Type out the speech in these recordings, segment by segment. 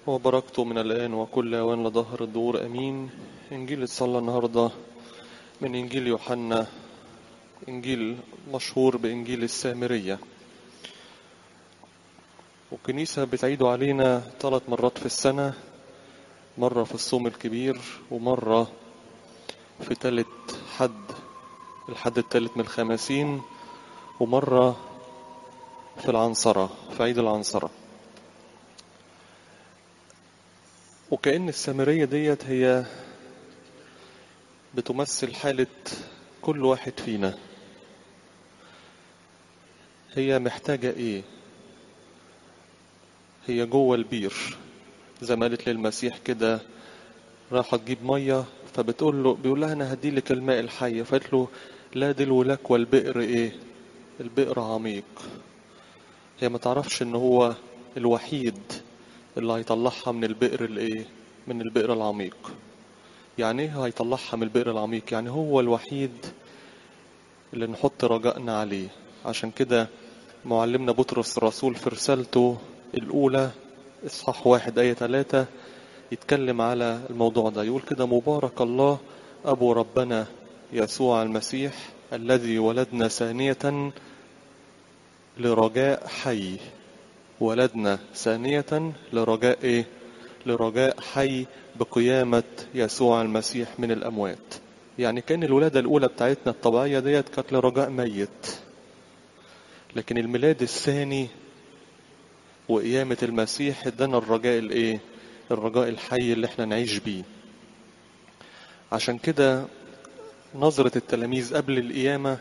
وبركته من الآن وكل أوان لظهر الدور أمين إنجيل اتصلى النهاردة من إنجيل يوحنا إنجيل مشهور بإنجيل السامرية والكنيسة بتعيده علينا ثلاث مرات في السنة مرة في الصوم الكبير ومرة في تالت حد الحد التالت من الخمسين ومرة في العنصرة في عيد العنصرة وكأن السامرية ديت هي بتمثل حالة كل واحد فينا هي محتاجة ايه هي جوه البير زي ما قالت للمسيح كده راحت تجيب مية فبتقول له بيقول لها انا هديلك الماء الحي فقالت له لا دلو لك والبئر ايه البئر عميق هي ما تعرفش ان هو الوحيد اللي هيطلعها من البئر الايه من البئر العميق يعني ايه هيطلعها من البئر العميق يعني هو الوحيد اللي نحط رجائنا عليه عشان كده معلمنا بطرس الرسول في رسالته الأولى إصحاح واحد آية ثلاثة يتكلم على الموضوع ده يقول كده مبارك الله أبو ربنا يسوع المسيح الذي ولدنا ثانية لرجاء حي ولدنا ثانية لرجاء إيه؟ لرجاء حي بقيامة يسوع المسيح من الأموات يعني كان الولادة الأولى بتاعتنا الطبيعية ديت كانت لرجاء ميت لكن الميلاد الثاني وقيامة المسيح ادانا الرجاء الايه الرجاء الحي اللي احنا نعيش بيه عشان كده نظرة التلاميذ قبل القيامة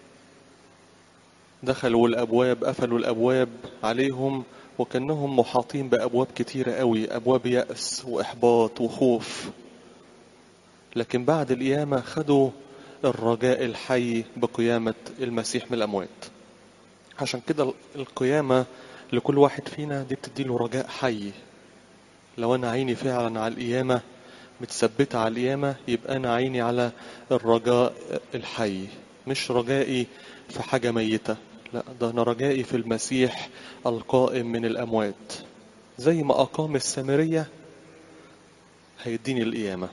دخلوا الأبواب قفلوا الأبواب عليهم وكأنهم محاطين بأبواب كتيرة قوي أبواب يأس وإحباط وخوف لكن بعد القيامة خدوا الرجاء الحي بقيامة المسيح من الأموات عشان كده القيامة لكل واحد فينا دي بتديله رجاء حي لو أنا عيني فعلا على القيامة متثبتة على القيامة يبقى أنا عيني على الرجاء الحي مش رجائي في حاجة ميتة لا ده أنا رجائي في المسيح القائم من الأموات زي ما أقام السامرية هيديني القيامة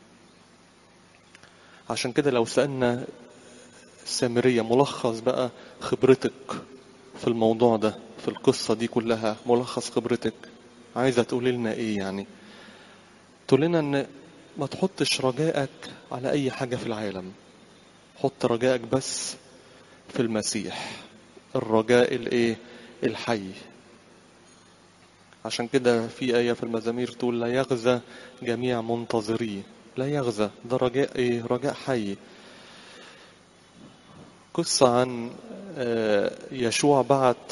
عشان كده لو سألنا السامرية ملخص بقى خبرتك في الموضوع ده في القصة دي كلها ملخص خبرتك عايزة تقولي لنا ايه يعني تقول لنا ان ما تحطش رجائك على اي حاجة في العالم حط رجائك بس في المسيح الرجاء الايه الحي عشان كده في آية في المزامير تقول لا يغزى جميع منتظريه لا يغزى ده رجاء ايه رجاء حي قصة عن يشوع بعت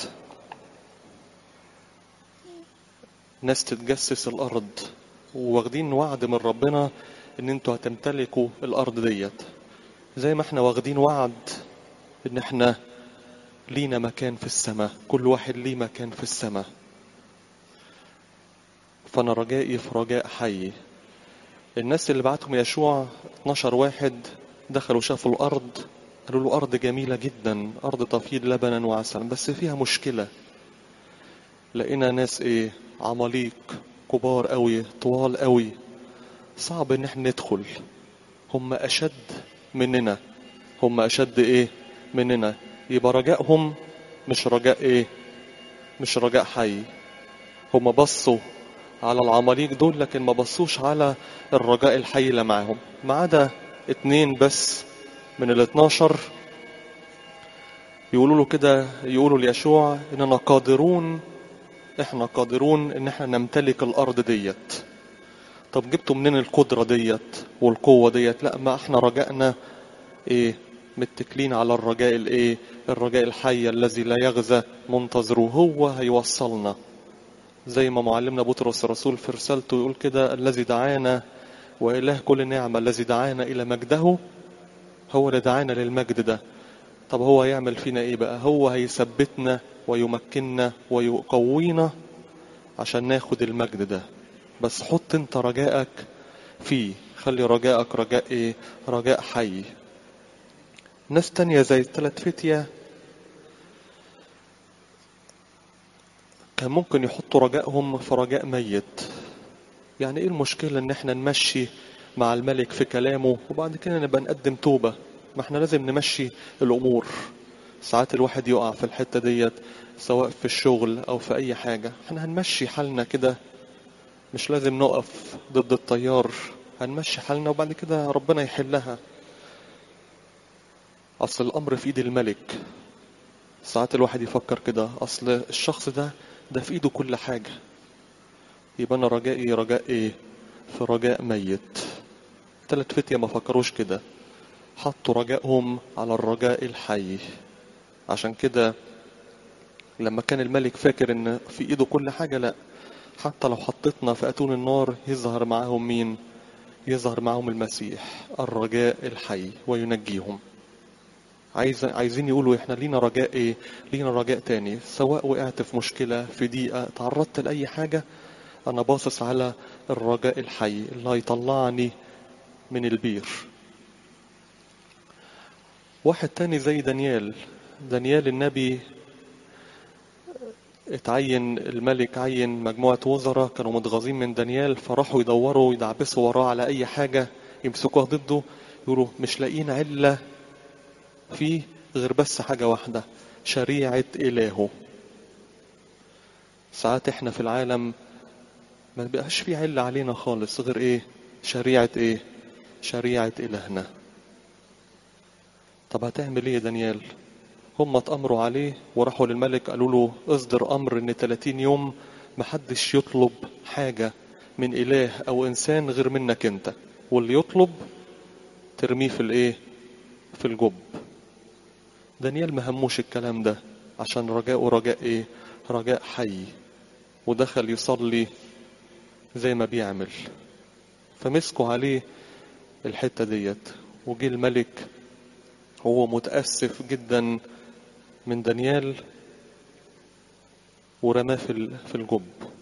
ناس تتجسس الأرض وواخدين وعد من ربنا إن أنتوا هتمتلكوا الأرض ديت زي ما احنا واخدين وعد إن احنا لينا مكان في السماء كل واحد ليه مكان في السماء فأنا رجائي في رجاء حي الناس اللي بعتهم يشوع 12 واحد دخلوا شافوا الأرض قالوا له أرض جميلة جدا أرض تفيض لبنا وعسلا بس فيها مشكلة لقينا ناس إيه عماليق كبار قوي طوال قوي صعب إن احنا ندخل هم أشد مننا هم أشد إيه مننا يبقى رجائهم مش رجاء إيه مش رجاء حي هم بصوا على العماليق دول لكن ما بصوش على الرجاء الحي اللي معاهم ما عدا اتنين بس من ال 12 يقولوا له كده يقولوا ليشوع اننا قادرون احنا قادرون ان احنا نمتلك الارض ديت طب جبتوا منين القدره ديت والقوه ديت لا ما احنا رجائنا ايه متكلين على الرجاء الايه الرجاء الحي الذي لا يغزى منتظره هو هيوصلنا زي ما معلمنا بطرس الرسول في رسالته يقول كده الذي دعانا وإله كل نعمة الذي دعانا إلى مجده هو اللي دعانا للمجد ده طب هو هيعمل فينا ايه بقى هو هيثبتنا ويمكننا ويقوينا عشان ناخد المجد ده بس حط انت رجائك فيه خلي رجائك رجاء ايه رجاء حي ناس تانية زي التلات فتية كان ممكن يحطوا رجائهم في رجاء ميت يعني ايه المشكلة ان احنا نمشي مع الملك في كلامه وبعد كده نبقى نقدم توبة ما احنا لازم نمشي الامور ساعات الواحد يقع في الحتة ديت سواء في الشغل او في اي حاجة احنا هنمشي حالنا كده مش لازم نقف ضد التيار هنمشي حالنا وبعد كده ربنا يحلها اصل الامر في ايد الملك ساعات الواحد يفكر كده اصل الشخص ده ده في ايده كل حاجة يبقى انا رجائي رجاء ايه في رجاء ميت تلات فتية ما فكروش كده حطوا رجائهم على الرجاء الحي عشان كده لما كان الملك فاكر ان في ايده كل حاجة لا حتى لو حطيتنا في اتون النار يظهر معاهم مين يظهر معاهم المسيح الرجاء الحي وينجيهم عايز عايزين يقولوا احنا لينا رجاء ايه لينا رجاء تاني سواء وقعت في مشكلة في ضيقة تعرضت لأي حاجة أنا باصص على الرجاء الحي اللي هيطلعني من البير واحد تاني زي دانيال دانيال النبي اتعين الملك عين مجموعة وزراء كانوا متغاظين من دانيال فراحوا يدوروا ويدعبسوا وراه على أي حاجة يمسكوها ضده يقولوا مش لاقيين علة فيه غير بس حاجة واحدة شريعة إلهه ساعات احنا في العالم ما بقاش في علة علينا خالص غير ايه شريعة ايه شريعة إلهنا طب هتعمل ايه يا دانيال هم اتأمروا عليه وراحوا للملك قالوا له اصدر أمر ان 30 يوم محدش يطلب حاجة من إله أو إنسان غير منك أنت واللي يطلب ترميه في الإيه في الجب دانيال ما هموش الكلام ده عشان رجاءه رجاء إيه رجاء حي ودخل يصلي زي ما بيعمل فمسكوا عليه الحتة ديت وجي الملك هو متأسف جدا من دانيال ورماه في في الجب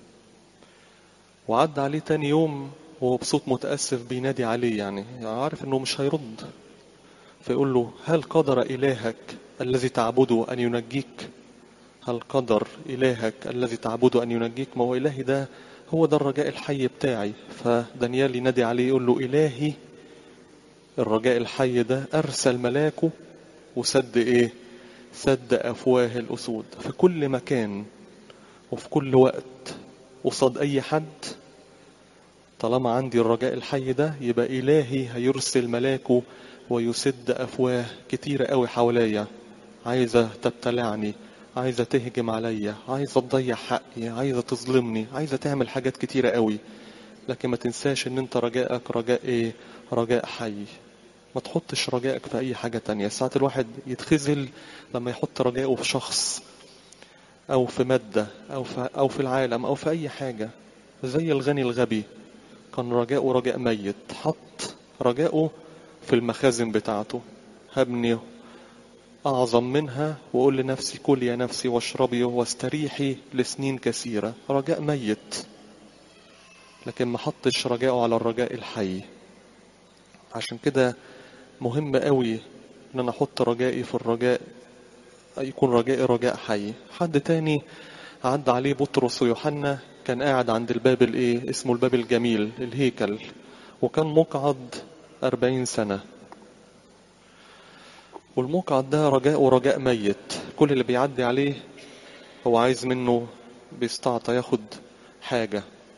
وعدى عليه تاني يوم وهو بصوت متأسف بينادي عليه يعني عارف انه مش هيرد فيقول له هل قدر إلهك الذي تعبده أن ينجيك هل قدر إلهك الذي تعبده أن ينجيك ما هو إلهي ده هو ده الرجاء الحي بتاعي فدانيال ينادي عليه يقول له إلهي الرجاء الحي ده أرسل ملاكه وسد إيه سد أفواه الأسود في كل مكان وفي كل وقت قصاد أي حد طالما عندي الرجاء الحي ده يبقى إلهي هيرسل ملاكه ويسد أفواه كتيرة قوي حواليا عايزة تبتلعني عايزة تهجم عليا عايزة تضيع حقي عايزة تظلمني عايزة تعمل حاجات كتيرة قوي لكن ما تنساش ان انت رجائك رجاء ايه رجاء حي ما تحطش رجائك في اي حاجة تانية ساعات الواحد يتخزل لما يحط رجائه في شخص او في مادة او في, أو في العالم او في اي حاجة زي الغني الغبي كان رجاؤه رجاء ميت حط رجاؤه في المخازن بتاعته هبني أعظم منها وأقول لنفسي كل يا نفسي واشربي واستريحي لسنين كثيرة رجاء ميت لكن ما حطش رجاءه على الرجاء الحي عشان كده مهم قوي ان انا احط رجائي في الرجاء يكون رجائي رجاء حي حد تاني عدى عليه بطرس ويوحنا كان قاعد عند الباب الايه اسمه الباب الجميل الهيكل وكان مقعد أربعين سنة والمقعد ده رجاء ورجاء ميت كل اللي بيعدي عليه هو عايز منه بيستعطى ياخد حاجة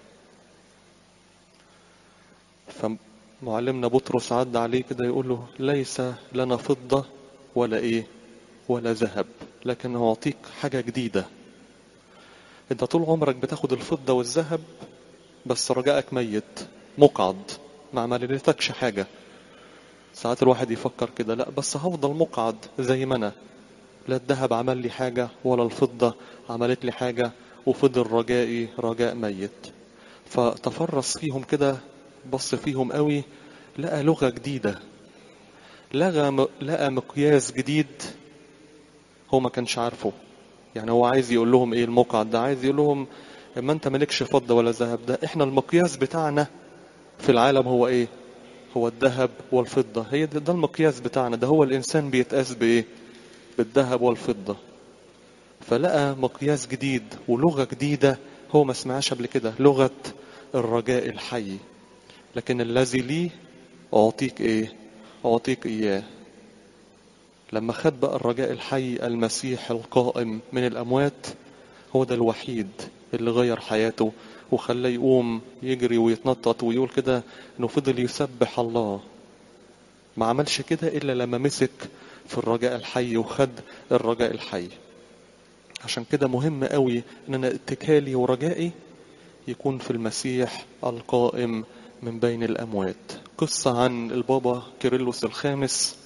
فمعلمنا بطرس عدى عليه كده يقول له ليس لنا فضة ولا ايه ولا ذهب لكن أعطيك حاجة جديدة انت طول عمرك بتاخد الفضة والذهب بس رجائك ميت مقعد ما عملتكش حاجة ساعات الواحد يفكر كده لا بس هفضل مقعد زي ما انا لا الذهب عمل لي حاجة ولا الفضة عملت لي حاجة وفضل رجائي رجاء ميت فتفرس فيهم كده بص فيهم قوي لقى لغة جديدة لقى لقى مقياس جديد هو ما كانش عارفه يعني هو عايز يقول لهم ايه المقعد ده عايز يقول لهم اما انت مالكش فضة ولا ذهب ده احنا المقياس بتاعنا في العالم هو ايه هو الذهب والفضة هي ده, ده المقياس بتاعنا ده هو الانسان بيتقاس بايه بالذهب والفضة فلقى مقياس جديد ولغة جديدة هو ما سمعهاش قبل كده لغة الرجاء الحي لكن الذي لي أعطيك إيه أعطيك إياه لما خد بقى الرجاء الحي المسيح القائم من الأموات هو ده الوحيد اللي غير حياته وخلاه يقوم يجري ويتنطط ويقول كده انه فضل يسبح الله ما عملش كده الا لما مسك في الرجاء الحي وخد الرجاء الحي عشان كده مهم قوي ان انا اتكالي ورجائي يكون في المسيح القائم من بين الاموات قصة عن البابا كيرلس الخامس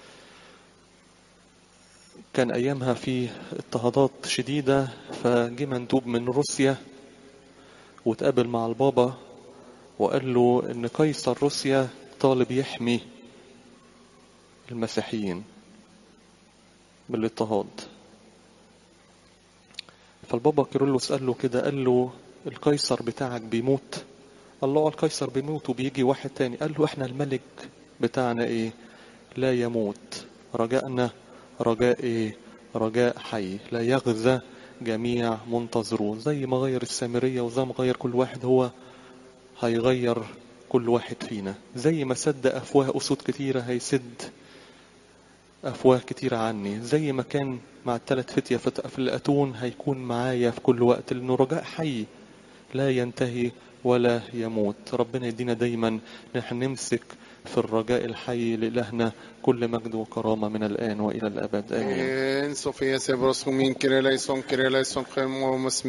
كان ايامها في اضطهادات شديدة فجه مندوب من روسيا وتقابل مع البابا وقال له ان قيصر روسيا طالب يحمي المسيحيين من الاضطهاد فالبابا كيرلس قال له كده قال له القيصر بتاعك بيموت قال له القيصر بيموت وبيجي واحد تاني قال له احنا الملك بتاعنا ايه لا يموت رجاءنا رجاء ايه رجاء حي لا يغزى جميع منتظرون زي ما غير السامرية وزي ما غير كل واحد هو هيغير كل واحد فينا زي ما سد أفواه أسود كتيرة هيسد أفواه كتيرة عني زي ما كان مع الثلاث فتية في الأتون هيكون معايا في كل وقت لأنه رجاء حي لا ينتهي ولا يموت ربنا يدينا دايما نحن نمسك في الرجاء الحي لإلهنا كل مجد وكرامة من الآن وإلى الأبد آمين En Sofia Sebros Humin Kireleison Kireleison Khemo